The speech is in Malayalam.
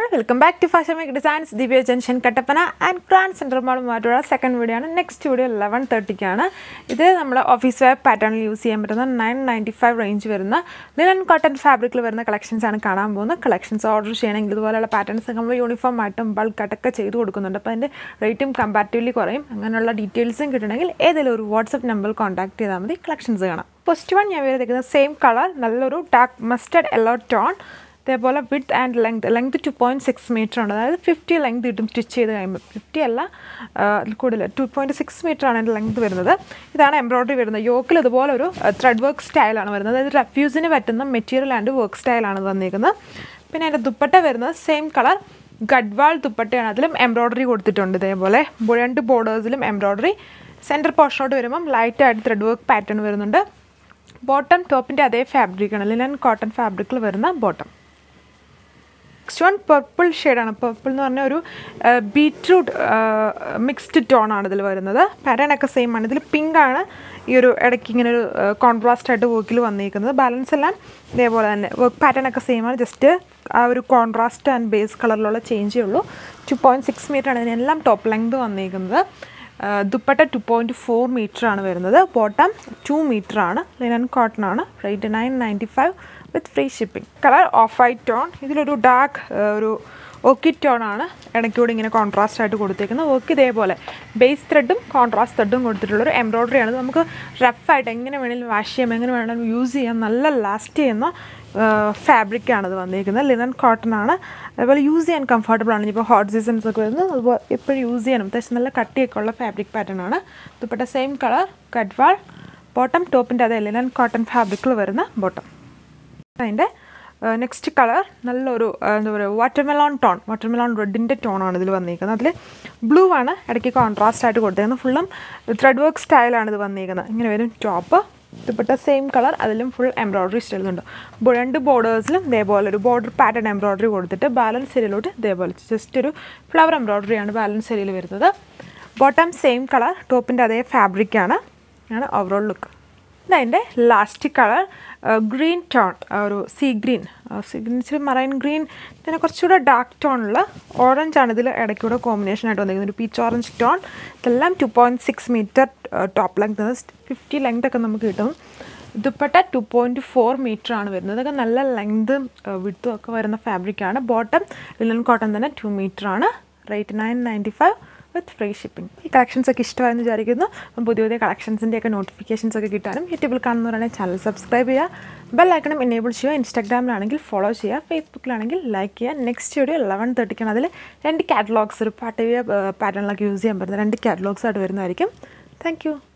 welcome back to fashion make designs Divya junction Kattappana and grand central മാളുമായിട്ടുള്ള സെക്കൻഡ് വീഡിയോ ആണ് നെക്സ്റ്റ് വീഡിയോ ലെവൻ തേർട്ടിക്കാണ് ഇത് നമ്മൾ ഓഫീസ് വെയർ പാറ്റേണിൽ യൂസ് ചെയ്യാൻ പറ്റുന്ന നയൻ നയൻറ്റി ഫൈവ് റേഞ്ച് വരുന്ന ലിനൻ കോട്ടൺ ഫാബ്രിക്കിൽ വരുന്ന കളക്ഷൻസ് ആണ് കാണാൻ പോകുന്നത് കളക്ഷൻസ് ഓർഡർ ചെയ്യണമെങ്കിൽ ഇതുപോലെയുള്ള പാറ്റേൺസ് നമ്മൾ യൂണിഫോം ആയിട്ടും ബൾക്കായിട്ടൊക്കെ ചെയ്ത് കൊടുക്കുന്നുണ്ട് അപ്പോൾ അതിൻ്റെ റേറ്റും കമ്പാരിറ്റീവ്ലി കുറയും അങ്ങനെയുള്ള ഡീറ്റെയിൽസും കിട്ടണമെങ്കിൽ ഏതെങ്കിലും ഒരു വാട്സപ്പ് നമ്പറിൽ കോൺടാക്ട് ചെയ്താൽ മതി കളക്ഷൻസ് കാണാം ഫസ്റ്റ് വൺ ഞാൻ വരുന്നത് സെയിം കളർ നല്ലൊരു ഡാർക്ക് മസ്റ്റർഡ് യെല്ലോ ടോൺ അതേപോലെ with and length length two point six metre ഉണ്ട് അതായത് ഫിഫ്റ്റി ലെങ്ത് കിട്ടും സ്റ്റിച്ച് ചെയ്ത് കഴിയുമ്പോൾ ഫിഫ്റ്റി അല്ല ആ, അതിൽ കൂടുതൽ ടു പോയിൻറ്റ് സിക്സ് മീറ്റർ ആണ് അതിൻ്റെ ലെങ്ത് വരുന്നത് ഇതാണ് എംബ്രോയ്ഡറി വരുന്നത് യോക്കിൽ ഇതുപോലെ ഒരു ത്രെഡ് വർക്ക് സ്റ്റൈലാണ് വരുന്നത് അതായത് റെഫ്യൂസിന് പറ്റുന്ന മെറ്റീരിയൽ ആൻഡ് വർക്ക് സ്റ്റൈലാണ് ഇത് വന്നിരിക്കുന്നത് പിന്നെ അതിൻ്റെ ദുപ്പട്ട വരുന്നത് സെയിം കളർ ഗഡ്വാൾ ദുപ്പട്ടയാണ് അതിലും എംബ്രോയ്ഡറി കൊടുത്തിട്ടുണ്ട് ഇതേപോലെ ബോ- രണ്ട് ബോർഡേഴ്സിലും എംബ്രോയ്ഡറി സെൻറ്റർ പോർഷനോട്ട് വരുമ്പം ലൈറ്റായിട്ട് ത്രെഡ് വർക്ക് പാറ്റേൺ വരുന്നുണ്ട് ബോട്ടം ടോപ്പിൻ്റെ അതേ ഫാബ്രിക്കാണ് ലിനൻ കോട്ടൺ ഫാബ്രിക്കിൽ വരുന്ന ബോട്ടം നെക്സ്റ്റ് വൺ പർപ്പിൾ ഷെയ്ഡാണ് പർപ്പിൾ എന്ന് പറഞ്ഞ ഒരു ബീറ്റ്റൂട്ട് മിക്സ്ഡ് ടോൺ ആണ് ഇതിൽ വരുന്നത് പാറ്റേൺ ഒക്കെ സെയിം ആണ് ഇതിൽ പിങ്ക് ആണ് ഈ ഒരു ഇടയ്ക്ക് ഇങ്ങനെ ഒരു കോൺട്രാസ്റ്റ് ആയിട്ട് വർക്കിൽ വന്നിരിക്കുന്നത് ബാലൻസ് എല്ലാം ഇതേപോലെ തന്നെ വർക്ക് പാറ്റേൺ ഒക്കെ സെയിം ആണ് ജസ്റ്റ് ആ ഒരു കോൺട്രാസ്റ്റ് ആൻഡ് ബേസ് കളറിലുള്ള ചേഞ്ചേ ഉള്ളൂ ടു പോയിൻറ്റ് സിക്സ് മീറ്റർ ആണ് ഇതിനെല്ലാം ടോപ്പ് ലെങ്ത് വന്നിരിക്കുന്നത് ആ, dupatta two point four metre ആണ് വരുന്നത് ബോട്ടം ടു മീറ്റർ ആണ് ലിനൻ കോട്ടൺ ആണ് rate nine ninety five with free shipping colour off white tone ഇതിലൊരു ഡാർക്ക് ഒരു ഓക്കി ടോൺ ആണ് ഇടയ്ക്കൂടെ ഇങ്ങനെ കോൺട്രാസ്റ്റ് ആയിട്ട് കൊടുത്തേക്കുന്നത് ഓക്കി ഇതേപോലെ ബേസ് ത്രെഡും കോൺട്രാസ്റ്റ് ത്രെഡും കൊടുത്തിട്ടുള്ളൊരു എംബ്രോയ്ഡറി ആണ് ഇത് നമുക്ക് റഫായിട്ട് എങ്ങനെ വേണമെങ്കിലും വാഷ് ചെയ്യാം എങ്ങനെ വേണമെങ്കിലും യൂസ് ചെയ്യാം നല്ല ലാസ്റ്റ് ചെയ്യുന്ന ഫാബ്രിക്കാണ് ഇത് വന്നിരിക്കുന്നത് ലിനൻ കോട്ടൺ ആണ് അതുപോലെ യൂസ് ചെയ്യാൻ കംഫർട്ടബിൾ ആണ് ഇപ്പോൾ ഹോട്ട് സീസൺസ് ഒക്കെ വരുന്നത് അതുപോലെ എപ്പോഴും യൂസ് ചെയ്യാനും അത്യാവശ്യം നല്ല കട്ടിയൊക്കെ ഉള്ള ഫാബ്രിക് പാറ്റേൺ ആണ് ദുപ്പട്ട സെയിം കളർ കഡ്വാൾ ബോട്ടം ടോപ്പിൻ്റെ അതേ ലിനൻ കോട്ടൺ ഫാബ്രിക്കിൽ വരുന്ന ബോട്ടം അതിൻ്റെ നെക്സ്റ്റ് കളർ നല്ലൊരു ആ, എന്താ പറയുക വാട്ടർമെലോൺ ടോൺ വാട്ടർമെലോൺ റെഡിൻ്റെ ടോണാണ് ഇതിൽ വന്നിരിക്കുന്നത് അതിൽ ബ്ലൂ ആണ് ഇടയ്ക്ക് കോൺട്രാസ്റ്റ് ആയിട്ട് കൊടുത്തേക്കുന്നത് ഫുള്ളും ത്രെഡ് വർക്ക് സ്റ്റൈലാണ് ഇത് വന്നിരിക്കുന്നത് ഇങ്ങനെ വരും ടോപ്പ് ദുപ്പട്ട സെയിം കളർ അതിലും ഫുൾ എംബ്രോയ്ഡറി സ്റ്റൈലുണ്ട് ബോ- രണ്ട് ബോർഡേഴ്സിലും ഇതേപോലെ ഒരു ബോർഡർ പാറ്റേൺ എംബ്രോയ്ഡറി കൊടുത്തിട്ട് ബാലൻസ് ഏരിയയിലോട്ട് ഇതേപോലെ ജസ്റ്റ് ഒരു ഫ്ലവർ എംബ്രോയ്ഡറിയാണ് ബാലൻസ് ഏരിയയിൽ വരുന്നത് ബോട്ടം സെയിം കളർ ടോപ്പിൻ്റെ അതേ ഫാബ്രിക്കാണ് ആണ് ഓവറോൾ ലുക്ക് ഇതതിൻ്റെ ലാസ്റ്റ് കളർ ഗ്രീൻ ടോൺ ഒരു സീ ഗ്രീൻ സീ ഗ്രീൻ ഇച്ചിരി മറൈൻ ഗ്രീൻ പിന്നെ കുറച്ചുകൂടെ ഡാർക്ക് ടോണുള്ള ഓറഞ്ച് ആണ് ഇതിൽ ഇടയ്ക്കൂടെ കോമ്പിനേഷൻ ആയിട്ട് വന്നിരിക്കുന്നത് ഒരു പീച്ച് ഓറഞ്ച് ടോൺ ഇതെല്ലാം two point six metre top length fifty length ഒക്കെ നമുക്ക് കിട്ടും dupatta two point four metre ആണ് വരുന്നത് ഇതൊക്കെ നല്ല ലെങ്തും വിട്ടും ഒക്കെ വരുന്ന ഫാബ്രിക്കാണ് ബോട്ടം ലിനൻ കോട്ടൺ തന്നെ ടു മീറ്റർ ആണ് rate nine ninety five with free shipping ഈ കളക്ഷൻസ് ഒക്കെ ഇഷ്ടമായെന്ന് വിചാരിക്കുന്നു അപ്പം പുതിയ പുതിയ കളക്ഷൻസിൻ്റെ ഒക്കെ നോട്ടിഫിക്കേഷൻസ് ഒക്കെ കിട്ടാനും യൂട്യൂബിൽ കാണുന്നവരാണെങ്കിൽ ചാനൽ സബ്സ്ക്രൈബ് ചെയ്യുക ബെല്ലൈക്കണം എനേബിൾ ചെയ്യുക ഇൻസ്റ്റാഗ്രാമിലാണെങ്കിൽ ഫോളോ ചെയ്യുക ഫേസ്ബുക്കിലാണെങ്കിൽ ലൈക്ക് ചെയ്യുക നെക്സ്റ്റ് വീഡിയോ ലെവൻ തേർട്ടിക്കാണ് അതിൽ രണ്ട് കാറ്റലോഗ്സ് ഒരു പാട്ട് പാറ്റേണിലൊക്കെ യൂസ് ചെയ്യാൻ പറ്റുന്ന രണ്ട് കാറ്റലോഗ്സ് ആയിട്ട് വരുന്നതായിരിക്കും താങ്ക് യു